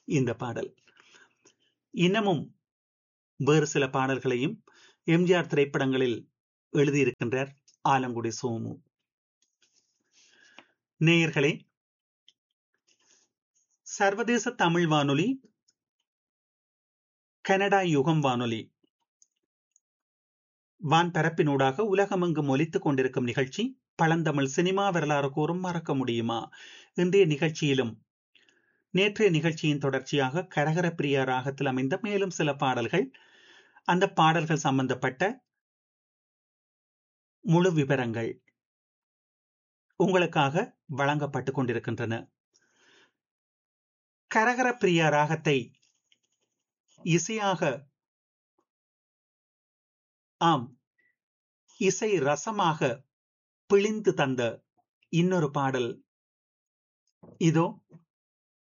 இந்த பாடல் இன்னமும் வேறு சில பாடல்களையும் எம்ஜிஆர் திரைப்படங்களில் எழுதியிருக்கின்றார் ஆலங்குடி சோமு நேயர்களே சர்வதேச தமிழ் வானொலி கனடா யுகம் வானொலி வான்பரப்பினூடாக உலகமெங்கும் ஒலித்துக் கொண்டிருக்கும் நிகழ்ச்சி பழந்தமிழ் சினிமா வரலாறு கூறும் மறக்க முடியுமா இன்றைய நிகழ்ச்சியிலும் நேற்றைய நிகழ்ச்சியின் தொடர்ச்சியாக கரகர பிரியா ராகத்தில் அமைந்த மேலும் சில பாடல்கள் அந்த பாடல்கள் சம்பந்தப்பட்ட முழு விவரங்கள் உங்களுக்காக வழங்கப்பட்டு கொண்டிருக்கின்றன கரகர பிரியா ராகத்தை இசையாக ஆம் இசை ரசமாக பிழிந்து தந்த இன்னொரு பாடல் இதோ